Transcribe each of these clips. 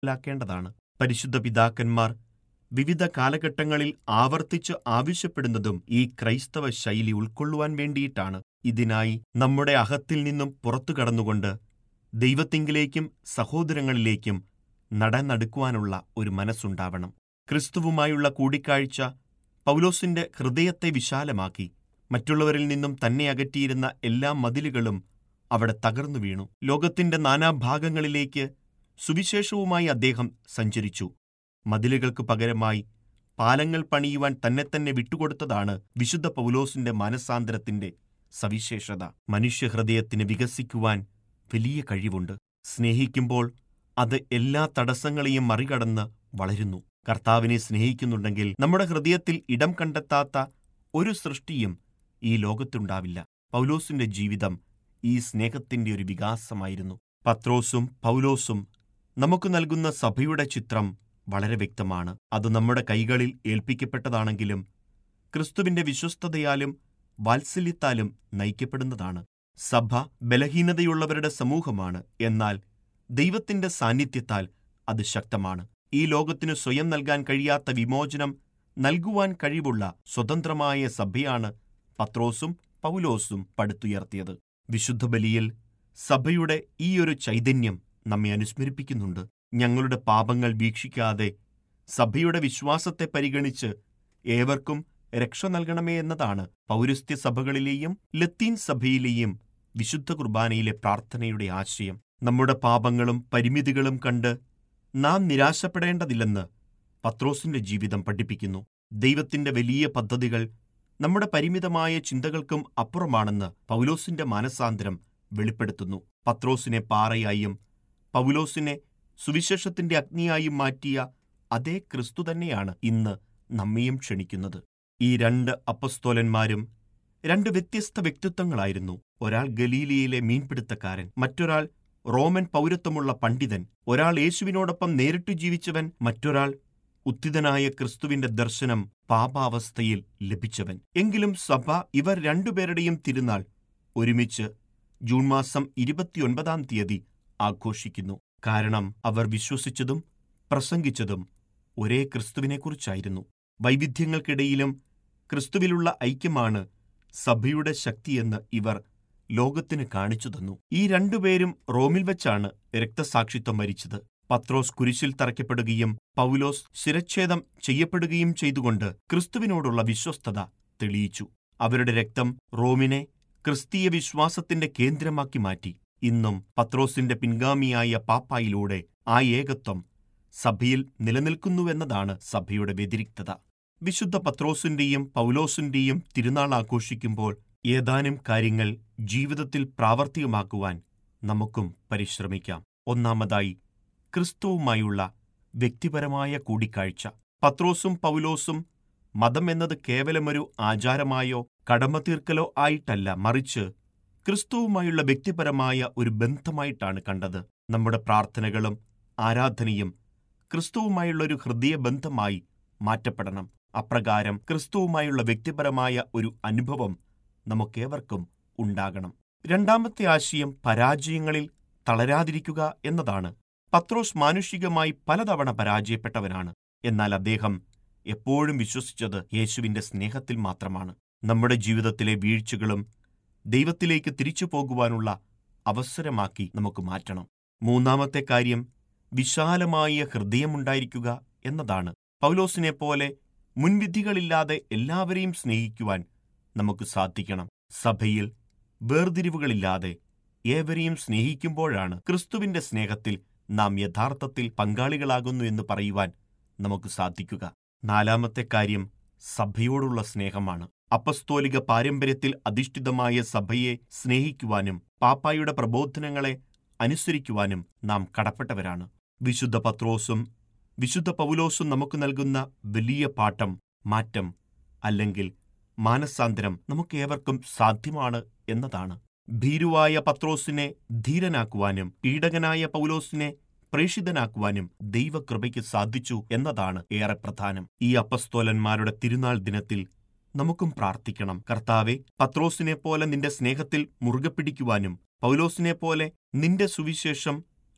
മനസ്സിലാക്കേണ്ടതാണ് പരിശുദ്ധ പിതാക്കന്മാർ വിവിധ കാലഘട്ടങ്ങളിൽ ആവർത്തിച്ച് ആവശ്യപ്പെടുന്നതും ഈ ക്രൈസ്തവ ശൈലി ഉൾക്കൊള്ളുവാൻ വേണ്ടിയിട്ടാണ് ഇതിനായി നമ്മുടെ അഹത്തിൽ നിന്നും പുറത്തു കടന്നുകൊണ്ട് ദൈവത്തിങ്കിലേക്കും സഹോദരങ്ങളിലേക്കും നടനടുക്കുവാനുള്ള ഒരു മനസ്സുണ്ടാവണം ക്രിസ്തുവുമായുള്ള കൂടിക്കാഴ്ച പൗലോസിന്റെ ഹൃദയത്തെ വിശാലമാക്കി മറ്റുള്ളവരിൽ നിന്നും തന്നെ അകറ്റിയിരുന്ന എല്ലാ മതിലുകളും അവിടെ തകർന്നു വീണു ലോകത്തിന്റെ നാനാഭാഗങ്ങളിലേക്ക് സുവിശേഷവുമായി അദ്ദേഹം സഞ്ചരിച്ചു മതിലുകൾക്ക് പകരമായി പാലങ്ങൾ പണിയുവാൻ തന്നെ തന്നെ വിട്ടുകൊടുത്തതാണ് വിശുദ്ധ പൗലോസിന്റെ മാനസാന്തരത്തിന്റെ സവിശേഷത മനുഷ്യഹൃദയത്തിന് വികസിക്കുവാൻ വലിയ കഴിവുണ്ട് സ്നേഹിക്കുമ്പോൾ അത് എല്ലാ തടസ്സങ്ങളെയും മറികടന്ന് വളരുന്നു കർത്താവിനെ സ്നേഹിക്കുന്നുണ്ടെങ്കിൽ നമ്മുടെ ഹൃദയത്തിൽ ഇടം കണ്ടെത്താത്ത ഒരു സൃഷ്ടിയും ഈ ലോകത്തുണ്ടാവില്ല പൗലോസിന്റെ ജീവിതം ഈ സ്നേഹത്തിന്റെ ഒരു വികാസമായിരുന്നു പത്രോസും പൗലോസും നമുക്ക് നൽകുന്ന സഭയുടെ ചിത്രം വളരെ വ്യക്തമാണ് അത് നമ്മുടെ കൈകളിൽ ഏൽപ്പിക്കപ്പെട്ടതാണെങ്കിലും ക്രിസ്തുവിന്റെ വിശ്വസ്തതയാലും വാത്സല്യത്താലും നയിക്കപ്പെടുന്നതാണ് സഭ ബലഹീനതയുള്ളവരുടെ സമൂഹമാണ് എന്നാൽ ദൈവത്തിന്റെ സാന്നിധ്യത്താൽ അത് ശക്തമാണ് ഈ ലോകത്തിനു സ്വയം നൽകാൻ കഴിയാത്ത വിമോചനം നൽകുവാൻ കഴിവുള്ള സ്വതന്ത്രമായ സഭയാണ് പത്രോസും പൗലോസും പടുത്തുയർത്തിയത് വിശുദ്ധ ബലിയിൽ സഭയുടെ ഈയൊരു ചൈതന്യം നമ്മെ അനുസ്മരിപ്പിക്കുന്നുണ്ട് ഞങ്ങളുടെ പാപങ്ങൾ വീക്ഷിക്കാതെ സഭയുടെ വിശ്വാസത്തെ പരിഗണിച്ച് ഏവർക്കും രക്ഷ നൽകണമേ എന്നതാണ് പൗരസ്ത്യ സഭകളിലെയും ലത്തീൻ സഭയിലെയും വിശുദ്ധ കുർബാനയിലെ പ്രാർത്ഥനയുടെ ആശയം നമ്മുടെ പാപങ്ങളും പരിമിതികളും കണ്ട് നാം നിരാശപ്പെടേണ്ടതില്ലെന്ന് പത്രോസിന്റെ ജീവിതം പഠിപ്പിക്കുന്നു ദൈവത്തിന്റെ വലിയ പദ്ധതികൾ നമ്മുടെ പരിമിതമായ ചിന്തകൾക്കും അപ്പുറമാണെന്ന് പൗലോസിന്റെ മാനസാന്തരം വെളിപ്പെടുത്തുന്നു പത്രോസിനെ പാറയായും പൗലോസിനെ സുവിശേഷത്തിന്റെ അഗ്നിയായും മാറ്റിയ അതേ ക്രിസ്തു തന്നെയാണ് ഇന്ന് നമ്മയും ക്ഷണിക്കുന്നത് ഈ രണ്ട് അപ്പസ്തോലന്മാരും രണ്ട് വ്യത്യസ്ത വ്യക്തിത്വങ്ങളായിരുന്നു ഒരാൾ ഗലീലിയയിലെ മീൻപിടുത്തക്കാരൻ മറ്റൊരാൾ റോമൻ പൗരത്വമുള്ള പണ്ഡിതൻ ഒരാൾ യേശുവിനോടൊപ്പം നേരിട്ടു ജീവിച്ചവൻ മറ്റൊരാൾ ഉത്തിതനായ ക്രിസ്തുവിന്റെ ദർശനം പാപാവസ്ഥയിൽ ലഭിച്ചവൻ എങ്കിലും സഭ ഇവർ രണ്ടുപേരുടെയും തിരുനാൾ ഒരുമിച്ച് ജൂൺ മാസം ഇരുപത്തിയൊൻപതാം തീയതി ആഘോഷിക്കുന്നു കാരണം അവർ വിശ്വസിച്ചതും പ്രസംഗിച്ചതും ഒരേ ക്രിസ്തുവിനെക്കുറിച്ചായിരുന്നു വൈവിധ്യങ്ങൾക്കിടയിലും ക്രിസ്തുവിലുള്ള ഐക്യമാണ് സഭയുടെ ശക്തിയെന്ന് ഇവർ ലോകത്തിന് കാണിച്ചു തന്നു ഈ രണ്ടുപേരും റോമിൽ വെച്ചാണ് രക്തസാക്ഷിത്വം വരിച്ചത് പത്രോസ് കുരിശിൽ തറയ്ക്കപ്പെടുകയും പൗലോസ് ശിരച്ഛേദം ചെയ്യപ്പെടുകയും ചെയ്തുകൊണ്ട് ക്രിസ്തുവിനോടുള്ള വിശ്വസ്തത തെളിയിച്ചു അവരുടെ രക്തം റോമിനെ ക്രിസ്തീയ വിശ്വാസത്തിന്റെ കേന്ദ്രമാക്കി മാറ്റി ഇന്നും പത്രോസിന്റെ പിൻഗാമിയായ പാപ്പായിലൂടെ ആ ഏകത്വം സഭയിൽ നിലനിൽക്കുന്നുവെന്നതാണ് സഭയുടെ വ്യതിരിക്തത വിശുദ്ധ പത്രോസിന്റെയും പൗലോസിന്റെയും തിരുനാൾ ആഘോഷിക്കുമ്പോൾ ഏതാനും കാര്യങ്ങൾ ജീവിതത്തിൽ പ്രാവർത്തികമാക്കുവാൻ നമുക്കും പരിശ്രമിക്കാം ഒന്നാമതായി ക്രിസ്തുവുമായുള്ള വ്യക്തിപരമായ കൂടിക്കാഴ്ച പത്രോസും പൗലോസും മതം എന്നത് കേവലമൊരു ആചാരമായോ കടമ തീർക്കലോ ആയിട്ടല്ല മറിച്ച് ക്രിസ്തുവുമായുള്ള വ്യക്തിപരമായ ഒരു ബന്ധമായിട്ടാണ് കണ്ടത് നമ്മുടെ പ്രാർത്ഥനകളും ആരാധനയും ക്രിസ്തുവുമായുള്ള ഒരു ഹൃദയബന്ധമായി മാറ്റപ്പെടണം അപ്രകാരം ക്രിസ്തുവുമായുള്ള വ്യക്തിപരമായ ഒരു അനുഭവം നമുക്കേവർക്കും ഉണ്ടാകണം രണ്ടാമത്തെ ആശയം പരാജയങ്ങളിൽ തളരാതിരിക്കുക എന്നതാണ് പത്രോസ് മാനുഷികമായി പലതവണ പരാജയപ്പെട്ടവനാണ് എന്നാൽ അദ്ദേഹം എപ്പോഴും വിശ്വസിച്ചത് യേശുവിന്റെ സ്നേഹത്തിൽ മാത്രമാണ് നമ്മുടെ ജീവിതത്തിലെ വീഴ്ചകളും ദൈവത്തിലേക്ക് തിരിച്ചു പോകുവാനുള്ള അവസരമാക്കി നമുക്ക് മാറ്റണം മൂന്നാമത്തെ കാര്യം വിശാലമായ ഹൃദയമുണ്ടായിരിക്കുക എന്നതാണ് പൗലോസിനെ പോലെ മുൻവിധികളില്ലാതെ എല്ലാവരെയും സ്നേഹിക്കുവാൻ നമുക്ക് സാധിക്കണം സഭയിൽ വേർതിരിവുകളില്ലാതെ ഏവരെയും സ്നേഹിക്കുമ്പോഴാണ് ക്രിസ്തുവിന്റെ സ്നേഹത്തിൽ നാം യഥാർത്ഥത്തിൽ പങ്കാളികളാകുന്നു എന്ന് പറയുവാൻ നമുക്ക് സാധിക്കുക നാലാമത്തെ കാര്യം സഭയോടുള്ള സ്നേഹമാണ് അപ്പസ്തോലിക പാരമ്പര്യത്തിൽ അധിഷ്ഠിതമായ സഭയെ സ്നേഹിക്കുവാനും പാപ്പായുടെ പ്രബോധനങ്ങളെ അനുസരിക്കുവാനും നാം കടപ്പെട്ടവരാണ് വിശുദ്ധ പത്രോസും വിശുദ്ധ പൗലോസും നമുക്ക് നൽകുന്ന വലിയ പാഠം മാറ്റം അല്ലെങ്കിൽ മാനസാന്തരം നമുക്കേവർക്കും സാധ്യമാണ് എന്നതാണ് ഭീരുവായ പത്രോസിനെ ധീരനാക്കുവാനും പീഡകനായ പൗലോസിനെ പ്രേഷിതനാക്കുവാനും ദൈവകൃപയ്ക്ക് സാധിച്ചു എന്നതാണ് ഏറെ പ്രധാനം ഈ അപ്പസ്തോലന്മാരുടെ തിരുനാൾ ദിനത്തിൽ നമുക്കും പ്രാർത്ഥിക്കണം കർത്താവെ പത്രോസിനെ പോലെ നിന്റെ സ്നേഹത്തിൽ മുറുകെ പിടിക്കുവാനും പൗലോസിനെ പോലെ നിന്റെ സുവിശേഷം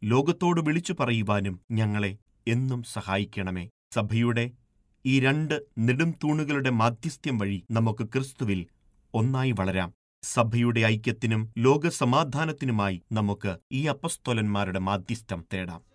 ലോകത്തോട് വിളിച്ചു പറയുവാനും ഞങ്ങളെ എന്നും സഹായിക്കണമേ സഭയുടെ ഈ രണ്ട് നെടും തൂണുകളുടെ മാധ്യസ്ഥ്യം വഴി നമുക്ക് ക്രിസ്തുവിൽ ഒന്നായി വളരാം സഭയുടെ ഐക്യത്തിനും ലോകസമാധാനത്തിനുമായി നമുക്ക് ഈ അപ്പസ്തോലന്മാരുടെ മാധ്യസ്ഥം തേടാം